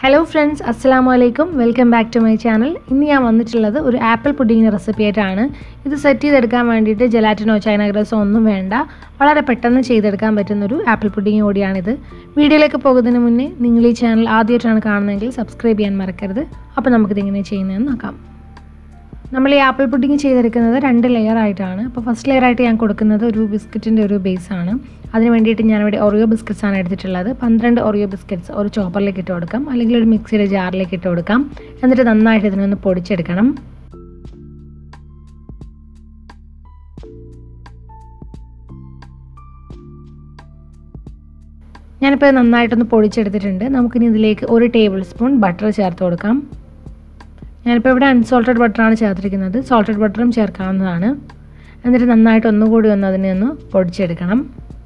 hello friends അസ്സലാമു അലൈക്കും welcome back to my channel ഇന്ന് ഞാൻ വന്നിട്ടുള്ളത് ഒരു ആപ്പിൾ പുഡിങ്ങിൻ്റെ റെസിപ്പി ആയിട്ടാണ് ഇത് സെറ്റ് ചെയ്തെടുക്കാൻ വേണ്ടിയിട്ട് ജലാറ്റിനോ ചൈന ഗ്രസോ ഒന്നും വേണ്ട വളരെ പെട്ടെന്ന് ചെയ്തെടുക്കാൻ പറ്റുന്ന ഒരു ആപ്പിൾ പുഡിങ് കൂടിയാണിത് വീഡിയോയിലേക്ക് പോകുന്നതിന് മുന്നേ നിങ്ങൾ ഈ ചാനൽ ആദ്യമായിട്ടാണ് കാണുന്നതെങ്കിൽ സബ്സ്ക്രൈബ് ചെയ്യാൻ മറക്കരുത് അപ്പോൾ നമുക്കിത് എങ്ങനെ ചെയ്യുന്നതെന്ന് നോക്കാം നമ്മൾ ഈ ആപ്പിൾ പുഡിങ് ചെയ്തെടുക്കുന്നത് രണ്ട് ലെയർ ആയിട്ടാണ് അപ്പോൾ ഫസ്റ്റ് ലെയർ ആയിട്ട് ഞാൻ കൊടുക്കുന്നത് ഒരു ബിസ്ക്കറ്റിൻ്റെ ഒരു ബേസ് ആണ് അതിന് വേണ്ടിയിട്ട് ഞാനിവിടെ ഒറിയോ ബിസ്ക്കറ്റ്സ് ആണ് എടുത്തിട്ടുള്ളത് പന്ത്രണ്ട് ഒറിയോ ബിസ്ക്കറ്റ്സ് ഒരു ചോപ്പറിലേക്ക് ഇട്ട് കൊടുക്കാം അല്ലെങ്കിൽ ഒരു മിക്സിയുടെ ജാറിലേക്ക് ഇട്ട് കൊടുക്കാം എന്നിട്ട് നന്നായിട്ട് ഇതിനൊന്ന് പൊടിച്ചെടുക്കണം ഞാനിപ്പോൾ ഇത് നന്നായിട്ടൊന്ന് പൊടിച്ചെടുത്തിട്ടുണ്ട് നമുക്കിനി ഇതിലേക്ക് ഒരു ടേബിൾ സ്പൂൺ ബട്ടർ ചേർത്ത് കൊടുക്കാം ഞാനിപ്പോൾ ഇവിടെ അൺസോൾട്ടഡ് ബട്ടറാണ് ചേർത്തിരിക്കുന്നത് സോൾട്ടഡ് ബട്ടറും ചേർക്കാവുന്നതാണ് എന്നിട്ട് നന്നായിട്ട് ഒന്നുകൂടി ഒന്ന് അതിനെ ഒന്ന് പൊടിച്ചെടുക്കണം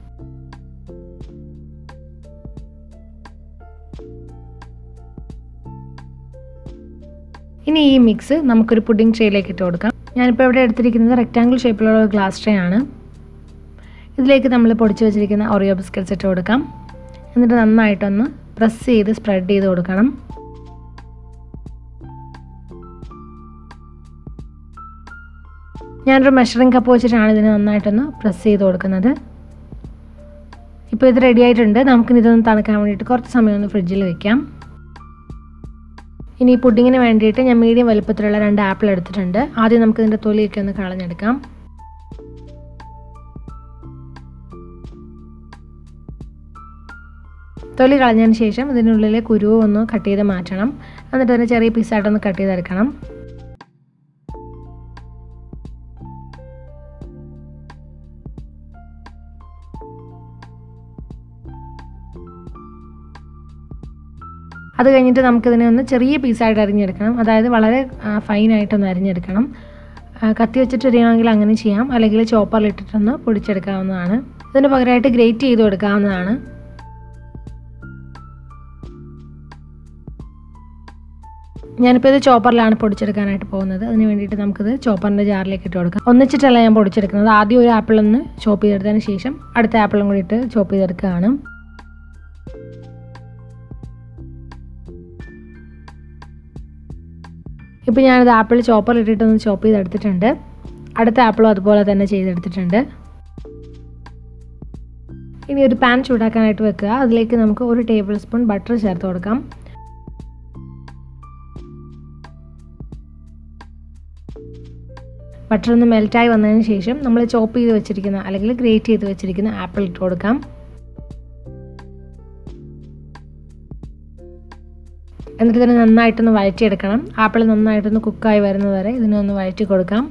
ഇനി ഈ മിക്സ് നമുക്കൊരു പുഡിംഗ് ട്രേയിലേക്ക് ഇട്ട് കൊടുക്കാം ഞാനിപ്പോൾ ഇവിടെ എടുത്തിരിക്കുന്നത് റെക്റ്റാങ്കിൾ ഷേപ്പിലുള്ള ഒരു ഗ്ലാസ് ട്രേ ആണ് ഇതിലേക്ക് നമ്മൾ പൊടിച്ച് വെച്ചിരിക്കുന്ന ഒറിയോ ബിസ്ക്കറ്റ്സ് ഇട്ട് കൊടുക്കാം എന്നിട്ട് നന്നായിട്ടൊന്ന് പ്രസ് ചെയ്ത് സ്പ്രെഡ് ചെയ്ത് കൊടുക്കണം ഞാനൊരു മെഷറിംഗ് കപ്പ് വെച്ചിട്ടാണ് ഇതിന് നന്നായിട്ടൊന്ന് പ്രസ് ചെയ്ത് കൊടുക്കുന്നത് ഇപ്പോൾ ഇത് റെഡി ആയിട്ടുണ്ട് നമുക്കിനി ഇതൊന്ന് തണുക്കാൻ വേണ്ടിയിട്ട് കുറച്ച് സമയം ഒന്ന് ഫ്രിഡ്ജിൽ വെക്കാം ഇനി ഈ പുഡിങ്ങിന് വേണ്ടിയിട്ട് ഞാൻ മീഡിയം വലുപ്പത്തിലുള്ള രണ്ട് ആപ്പിൾ എടുത്തിട്ടുണ്ട് ആദ്യം നമുക്ക് ഇതിൻ്റെ തൊലിയൊക്കെ ഒന്ന് കളഞ്ഞെടുക്കാം തൊലി കളഞ്ഞതിന് ശേഷം ഇതിനുള്ളിലെ കുരുവ് ഒന്ന് കട്ട് ചെയ്ത് മാറ്റണം എന്നിട്ട് അതിന് ചെറിയ പീസായിട്ടൊന്ന് കട്ട് ചെയ്തെടുക്കണം അത് കഴിഞ്ഞിട്ട് നമുക്കിതിനെ ഒന്ന് ചെറിയ പീസായിട്ട് അരിഞ്ഞെടുക്കണം അതായത് വളരെ ഫൈനായിട്ടൊന്ന് അരിഞ്ഞെടുക്കണം കത്തി വെച്ചിട്ട് അരിയണമെങ്കിൽ അങ്ങനെ ചെയ്യാം അല്ലെങ്കിൽ ചോപ്പറിലിട്ടിട്ടൊന്ന് പൊടിച്ചെടുക്കാവുന്നതാണ് ഇതിന് പകരമായിട്ട് ഗ്രേറ്റ് ചെയ്ത് കൊടുക്കാവുന്നതാണ് ഞാനിപ്പോൾ ഇത് ചോപ്പറിലാണ് പൊടിച്ചെടുക്കാനായിട്ട് പോകുന്നത് അതിന് വേണ്ടിയിട്ട് നമുക്കിത് ചോപ്പറിൻ്റെ ജാറിലേക്ക് ഇട്ട് കൊടുക്കാം ഒന്നിച്ചിട്ടല്ല ഞാൻ പൊടിച്ചെടുക്കുന്നത് ആദ്യം ഒരു ആപ്പിൾ ഒന്ന് ചോപ്പ് ചെയ്തെടുത്തതിന് ശേഷം അടുത്ത ആപ്പിളും കൂടി ഇട്ട് ചോപ്പ് ചെയ്തെടുക്കുകയാണ് ഇപ്പോൾ ഞാനിത് ആപ്പിൾ ചോപ്പറിൽ ഇട്ടിട്ടൊന്ന് ചോപ്പ് ചെയ്തെടുത്തിട്ടുണ്ട് അടുത്ത ആപ്പിളും അതുപോലെ തന്നെ ചെയ്തെടുത്തിട്ടുണ്ട് ഇനി ഒരു പാൻ ചൂടാക്കാനായിട്ട് വെക്കുക അതിലേക്ക് നമുക്ക് ഒരു ടേബിൾ സ്പൂൺ ബട്ടർ ചേർത്ത് കൊടുക്കാം ബട്ടർ ഒന്ന് മെൽറ്റായി വന്നതിന് ശേഷം നമ്മൾ ചോപ്പ് ചെയ്ത് വെച്ചിരിക്കുന്ന അല്ലെങ്കിൽ ഗ്രേറ്റ് ചെയ്ത് വെച്ചിരിക്കുന്ന ആപ്പിൾ ഇട്ട് കൊടുക്കാം എന്നിട്ട് ഇതിനെ നന്നായിട്ടൊന്ന് വഴറ്റിയെടുക്കണം ആപ്പിൾ നന്നായിട്ടൊന്ന് കുക്കായി വരുന്നത് വരെ ഇതിനെ ഒന്ന് വഴറ്റി കൊടുക്കാം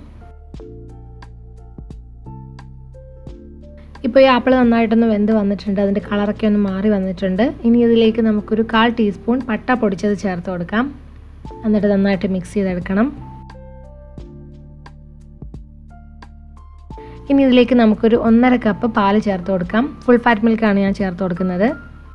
ഇപ്പോൾ ഈ ആപ്പിൾ നന്നായിട്ടൊന്ന് വെന്ത് വന്നിട്ടുണ്ട് അതിൻ്റെ കളറൊക്കെ ഒന്ന് മാറി വന്നിട്ടുണ്ട് ഇനി ഇതിലേക്ക് നമുക്കൊരു കാൽ ടീസ്പൂൺ പട്ട പൊടിച്ചത് ചേർത്ത് കൊടുക്കാം എന്നിട്ട് നന്നായിട്ട് മിക്സ് ചെയ്തെടുക്കണം ഇനി ഇതിലേക്ക് നമുക്കൊരു ഒന്നര കപ്പ് പാല് ചേർത്ത് കൊടുക്കാം ഫുൾ ഫാറ്റ് മിൽക്കാണ് ഞാൻ ചേർത്ത് കൊടുക്കുന്നത്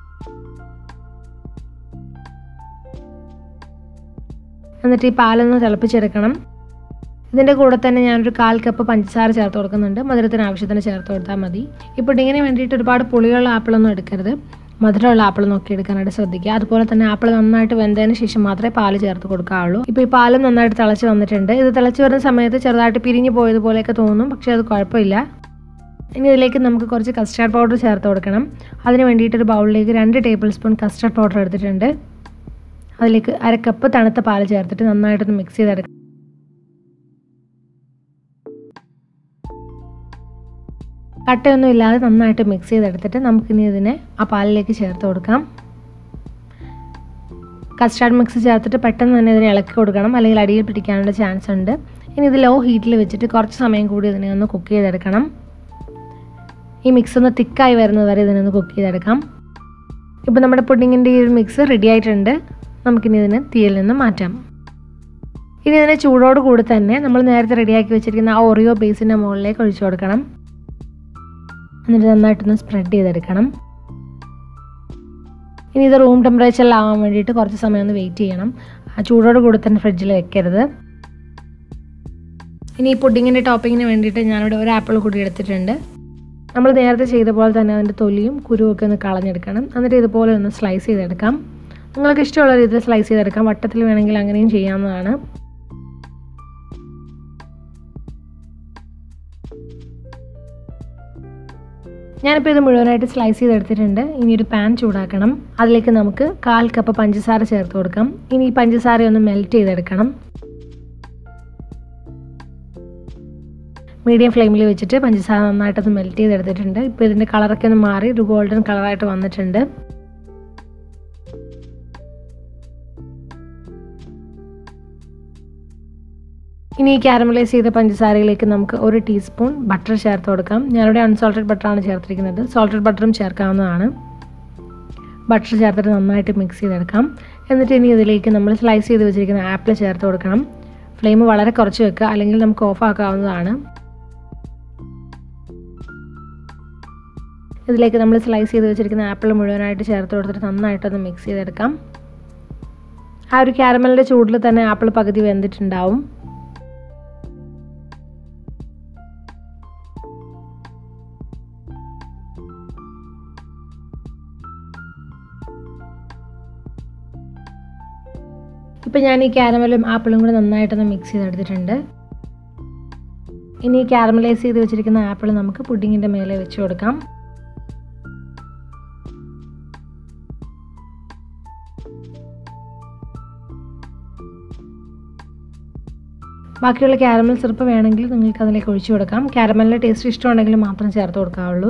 എന്നിട്ട് ഈ പാലൊന്ന് തിളപ്പിച്ചെടുക്കണം ഇതിൻ്റെ കൂടെ തന്നെ ഞാനൊരു കാൽ കപ്പ് പഞ്ചസാര ചേർത്ത് കൊടുക്കുന്നുണ്ട് മധുരത്തിന് ആവശ്യത്തിന് ചേർത്ത് കൊടുത്താൽ മതി ഇപ്പോൾ ഇങ്ങനെ വേണ്ടിയിട്ട് ഒരുപാട് പുളിയുള്ള ആപ്പിളൊന്നും എടുക്കരുത് മധുരമുള്ള ആപ്പിൾ നോക്കി എടുക്കാനായിട്ട് ശ്രദ്ധിക്കുക അതുപോലെ തന്നെ ആപ്പിൾ നന്നായിട്ട് വെന്തതിന് ശേഷം മാത്രമേ പാല് ചേർത്ത് കൊടുക്കാവുള്ളൂ ഇപ്പോൾ ഈ പാലും നന്നായിട്ട് തിളച്ച് വന്നിട്ടുണ്ട് ഇത് തിളച്ച് വരുന്ന സമയത്ത് ചെറുതായിട്ട് പിരിഞ്ഞു പോയതുപോലെയൊക്കെ തോന്നും പക്ഷേ അത് കുഴപ്പമില്ല ഇനി ഇതിലേക്ക് നമുക്ക് കുറച്ച് കസ്റ്റാർഡ് പൗഡർ ചേർത്ത് കൊടുക്കണം അതിന് വേണ്ടിയിട്ട് ഒരു ബൗളിലേക്ക് രണ്ട് ടേബിൾ സ്പൂൺ കസ്റ്റാർഡ് പൗഡർ എടുത്തിട്ടുണ്ട് അതിലേക്ക് അര കപ്പ് തണുത്ത പാൽ ചേർത്തിട്ട് നന്നായിട്ടൊന്ന് മിക്സ് ചെയ്തെടുക്കണം കട്ടയൊന്നും ഇല്ലാതെ നന്നായിട്ട് മിക്സ് ചെയ്തെടുത്തിട്ട് നമുക്കിനി ഇതിനെ ആ പാലിലേക്ക് ചേർത്ത് കൊടുക്കാം കസ്റ്റാർഡ് മിക്സ് ചേർത്തിട്ട് പെട്ടെന്ന് തന്നെ ഇതിനെ ഇളക്കി കൊടുക്കണം അല്ലെങ്കിൽ അടിയിൽ പിടിക്കാനുള്ള ചാൻസ് ഉണ്ട് ഇനി ഇത് ലോ ഹീറ്റിൽ വെച്ചിട്ട് കുറച്ച് സമയം കൂടി ഇതിനെ ഒന്ന് കുക്ക് ചെയ്തെടുക്കണം ഈ മിക്സ് ഒന്ന് തിക്കായി വരുന്നത് വരെ ഇതിനൊന്ന് കുക്ക് ചെയ്തെടുക്കാം ഇപ്പോൾ നമ്മുടെ പുഡിങ്ങിൻ്റെ ഈ ഒരു മിക്സ് റെഡി ആയിട്ടുണ്ട് നമുക്കിനി ഇതിനെ തീയിൽ നിന്ന് മാറ്റാം ഇനി ഇതിനെ ചൂടോട് കൂടി തന്നെ നമ്മൾ നേരത്തെ റെഡിയാക്കി വെച്ചിരിക്കുന്ന ആ ഒറിയോ ബേസിൻ്റെ മുകളിലേക്ക് ഒഴിച്ചു കൊടുക്കണം എന്നിട്ട് നന്നായിട്ടൊന്ന് സ്പ്രെഡ് ചെയ്തെടുക്കണം ഇനി ഇത് റൂം ടെമ്പറേച്ചറിലാവാൻ വേണ്ടിയിട്ട് കുറച്ച് സമയം ഒന്ന് വെയിറ്റ് ചെയ്യണം ആ ചൂടോട് കൂടി തന്നെ ഫ്രിഡ്ജിൽ വെക്കരുത് ഇനി ഈ പുഡിങ്ങിൻ്റെ ടോപ്പിങ്ങിന് വേണ്ടിയിട്ട് ഞാനിവിടെ ഒരു ആപ്പിൾ കൂടി എടുത്തിട്ടുണ്ട് നമ്മൾ നേരത്തെ ചെയ്ത പോലെ തന്നെ അതിൻ്റെ തൊലിയും കുരുവൊക്കെ ഒന്ന് കളഞ്ഞെടുക്കണം എന്നിട്ട് ഇതുപോലെ ഒന്ന് സ്ലൈസ് ചെയ്തെടുക്കാം നിങ്ങൾക്ക് ഇഷ്ടമുള്ള രീതിയിൽ സ്ലൈസ് ചെയ്തെടുക്കാം വട്ടത്തിൽ വേണമെങ്കിൽ അങ്ങനെയും ചെയ്യാവുന്നതാണ് ഞാനിപ്പോൾ ഇത് മുഴുവനായിട്ട് സ്ലൈസ് ചെയ്തെടുത്തിട്ടുണ്ട് ഇനി ഒരു പാൻ ചൂടാക്കണം അതിലേക്ക് നമുക്ക് കാൽ കപ്പ് പഞ്ചസാര ചേർത്ത് കൊടുക്കാം ഇനി ഈ പഞ്ചസാര ഒന്ന് മെൽറ്റ് ചെയ്തെടുക്കണം മീഡിയം ഫ്ലെയിമിൽ വെച്ചിട്ട് പഞ്ചസാര നന്നായിട്ടൊന്ന് മെൽറ്റ് ചെയ്തെടുത്തിട്ടുണ്ട് ഇപ്പോൾ ഇതിൻ്റെ കളറൊക്കെ ഒന്ന് മാറി ഒരു ഗോൾഡൻ കളറായിട്ട് വന്നിട്ടുണ്ട് ഇനി ഈ കാരമലൈസ് ചെയ്ത പഞ്ചസാരയിലേക്ക് നമുക്ക് ഒരു ടീസ്പൂൺ ബട്ടർ ചേർത്ത് കൊടുക്കാം ഞാനിവിടെ അൺസോൾട്ടഡ് ബട്ടറാണ് ചേർത്തിരിക്കുന്നത് സോൾട്ടഡ് ബട്ടറും ചേർക്കാവുന്നതാണ് ബട്ടർ ചേർത്തിട്ട് നന്നായിട്ട് മിക്സ് ചെയ്തെടുക്കാം എന്നിട്ട് ഇനി ഇതിലേക്ക് നമ്മൾ സ്ലൈസ് ചെയ്ത് വെച്ചിരിക്കുന്ന ആപ്പിൾ ചേർത്ത് കൊടുക്കണം ഫ്ലെയിം വളരെ കുറച്ച് വെക്കുക അല്ലെങ്കിൽ നമുക്ക് ഓഫ് ആക്കാവുന്നതാണ് ഇതിലേക്ക് നമ്മൾ സ്ലൈസ് ചെയ്ത് വെച്ചിരിക്കുന്ന ആപ്പിൾ മുഴുവനായിട്ട് ചേർത്ത് കൊടുത്തിട്ട് നന്നായിട്ടൊന്ന് മിക്സ് ചെയ്തെടുക്കാം ആ ഒരു ക്യാരമലിൻ്റെ ചൂടിൽ തന്നെ ആപ്പിൾ പകുതി വെന്തിട്ടുണ്ടാവും ഇപ്പം ഞാൻ ഈ ക്യാരമലും ആപ്പിളും കൂടെ നന്നായിട്ടൊന്ന് മിക്സ് ചെയ്തെടുത്തിട്ടുണ്ട് ഇനി ഈ ക്യാരമലൈസ് ചെയ്ത് വെച്ചിരിക്കുന്ന ആപ്പിൾ നമുക്ക് പുഡിങ്ങിൻ്റെ മേലെ വെച്ച് കൊടുക്കാം ബാക്കിയുള്ള ക്യാരമൽ സിറപ്പ് വേണമെങ്കിൽ നിങ്ങൾക്ക് അതിലേക്ക് ഒഴിച്ചു കൊടുക്കാം ക്യാരമലിൻ്റെ ടേസ്റ്റ് ഇഷ്ടമുണ്ടെങ്കിൽ മാത്രം ചേർത്ത് കൊടുക്കാവുള്ളൂ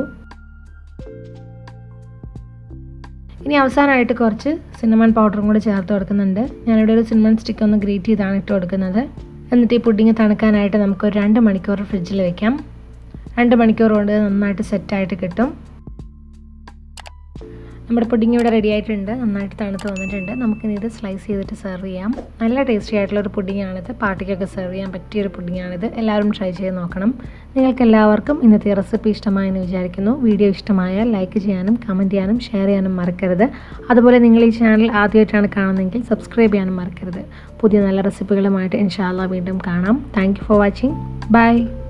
ഇനി അവസാനമായിട്ട് കുറച്ച് സിന്നമൺ പൗഡറും കൂടി ചേർത്ത് കൊടുക്കുന്നുണ്ട് ഞാനിവിടെ ഒരു സിന്നമൺ സ്റ്റിക്ക് ഒന്ന് ഗ്രേറ്റ് ചെയ്താണ് ഇട്ട് കൊടുക്കുന്നത് എന്നിട്ട് ഈ പുഡിങ് തണുക്കാനായിട്ട് നമുക്ക് ഒരു രണ്ട് മണിക്കൂർ ഫ്രിഡ്ജിൽ വെക്കാം രണ്ട് മണിക്കൂർ കൊണ്ട് നന്നായിട്ട് സെറ്റായിട്ട് കിട്ടും നമ്മുടെ പുഡിങ് ഇവിടെ റെഡി ആയിട്ടുണ്ട് നന്നായിട്ട് തണുത്ത് വന്നിട്ടുണ്ട് നമുക്കിനി ഇത് സ്ലൈസ് ചെയ്തിട്ട് സെർവ് ചെയ്യാം നല്ല ടേസ്റ്റി ആയിട്ടുള്ള ഒരു പുഡിങ്ങാണിത് പാർട്ടിക്കൊക്കെ സെർവ് ചെയ്യാൻ പറ്റിയൊരു പുഡിങ്ങാണിത് എല്ലാവരും ട്രൈ ചെയ്ത് നോക്കണം നിങ്ങൾക്ക് എല്ലാവർക്കും ഇന്നത്തെ റെസിപ്പി ഇഷ്ടമായെന്ന് വിചാരിക്കുന്നു വീഡിയോ ഇഷ്ടമായാൽ ലൈക്ക് ചെയ്യാനും കമൻറ്റ് ചെയ്യാനും ഷെയർ ചെയ്യാനും മറക്കരുത് അതുപോലെ നിങ്ങൾ ഈ ചാനൽ ആദ്യമായിട്ടാണ് കാണുന്നതെങ്കിൽ സബ്സ്ക്രൈബ് ചെയ്യാനും മറക്കരുത് പുതിയ നല്ല റെസിപ്പികളുമായിട്ട് ഇൻഷാല്ല വീണ്ടും കാണാം താങ്ക് ഫോർ വാച്ചിങ് ബൈ